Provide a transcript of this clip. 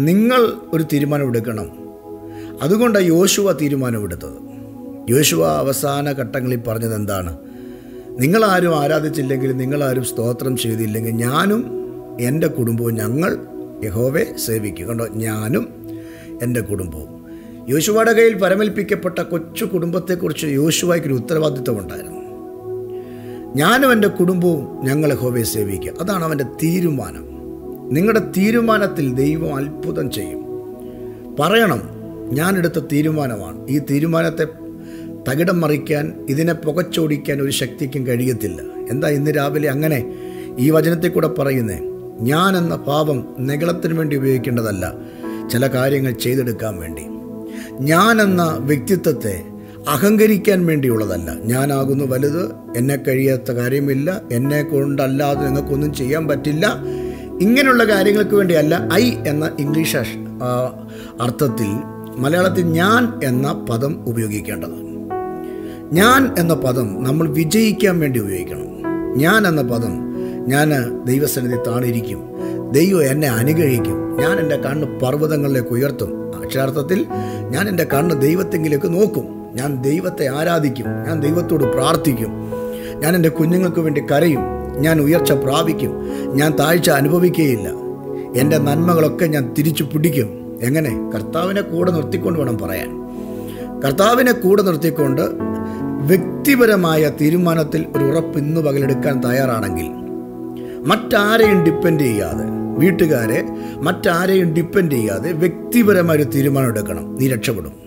നിങ്ങൾ ഒരു തീരുമാനം എടുക്കണം അതുകൊണ്ടാണ് യോശുവ തീരുമാനമെടുത്തത് യോശുവ അവസാന ഘട്ടങ്ങളിൽ പറഞ്ഞത് എന്താണ് നിങ്ങളാരും ആരാധിച്ചില്ലെങ്കിൽ നിങ്ങളാരും സ്തോത്രം ചെയ്തില്ലെങ്കിൽ ഞാനും എൻ്റെ കുടുംബവും ഞങ്ങൾ യഹോവെ സേവിക്കും കണ്ടോ ഞാനും എൻ്റെ കുടുംബവും യോശുവയുടെ കയ്യിൽ പരമേൽപ്പിക്കപ്പെട്ട കൊച്ചു കുടുംബത്തെക്കുറിച്ച് യോശുവയ്ക്കൊരു ഉത്തരവാദിത്വം ഉണ്ടായിരുന്നു ഞാനും എൻ്റെ കുടുംബവും ഞങ്ങൾ യഹോവയെ സേവിക്കുക അതാണ് അവൻ്റെ തീരുമാനം നിങ്ങളുടെ തീരുമാനത്തിൽ ദൈവം അത്ഭുതം ചെയ്യും പറയണം ഞാനെടുത്ത തീരുമാനമാണ് ഈ തീരുമാനത്തെ തകിടം മറിക്കാൻ ഇതിനെ പുകച്ചോടിക്കാൻ ഒരു ശക്തിക്കും കഴിയത്തില്ല എന്താ ഇന്ന് രാവിലെ അങ്ങനെ ഈ വചനത്തിൽ കൂടെ പറയുന്നേ ഞാൻ എന്ന പാപം നെകളത്തിന് വേണ്ടി ഉപയോഗിക്കേണ്ടതല്ല ചില കാര്യങ്ങൾ ചെയ്തെടുക്കാൻ വേണ്ടി ഞാൻ എന്ന വ്യക്തിത്വത്തെ അഹങ്കരിക്കാൻ വേണ്ടിയുള്ളതല്ല ഞാനാകുന്നു വലുത് എന്നെ കഴിയാത്ത കാര്യമില്ല എന്നെ കൊണ്ടല്ലാതെ നിങ്ങൾക്കൊന്നും ചെയ്യാൻ പറ്റില്ല ഇങ്ങനെയുള്ള കാര്യങ്ങൾക്ക് വേണ്ടിയല്ല ഐ എന്ന ഇംഗ്ലീഷ് അക്ഷ- ആ, അർത്ഥത്തിൽ മലയാളത്തിൽ ഞാൻ എന്ന പദം ഉപയോഗിക്കേണ്ടത് ഞാൻ എന്ന പദം നമ്മൾ വിജയിക്കാൻ വേണ്ടി ഉപയോഗിക്കണം ഞാൻ എന്ന പദം ഞാൻ ദൈവസന്നിധി താണിരിക്കും ദൈവം എന്നെ അനുഗ്രഹിക്കും ഞാൻ എൻ്റെ കണ്ണ് പർവ്വതങ്ങളിലേക്ക് ഉയർത്തും അക്ഷരാർത്ഥത്തിൽ ഞാൻ എൻ്റെ കണ്ണ് ദൈവത്തെങ്കിലേക്ക് നോക്കും ഞാൻ ദൈവത്തെ ആരാധിക്കും ഞാൻ ദൈവത്തോട് പ്രാർത്ഥിക്കും ഞാൻ എൻ്റെ കുഞ്ഞുങ്ങൾക്ക് വേണ്ടി കരയും ഞാൻ ഉയർച്ച പ്രാപിക്കും ഞാൻ താഴ്ച അനുഭവിക്കുകയില്ല എൻ്റെ നന്മകളൊക്കെ ഞാൻ തിരിച്ചു പിടിക്കും എങ്ങനെ കർത്താവിനെ കൂടെ നിർത്തിക്കൊണ്ട് വേണം പറയാൻ കർത്താവിനെ കൂടെ നിർത്തിക്കൊണ്ട് വ്യക്തിപരമായ തീരുമാനത്തിൽ ഒരു ഉറപ്പ് ഇന്ന് പകലെടുക്കാൻ തയ്യാറാണെങ്കിൽ മറ്റാരെയും ഡിപ്പെൻഡ് ചെയ്യാതെ വീട്ടുകാരെ മറ്റാരെയും ഡിപ്പെൻഡ് ചെയ്യാതെ വ്യക്തിപരമായ ഒരു തീരുമാനം എടുക്കണം നീ രക്ഷപ്പെടും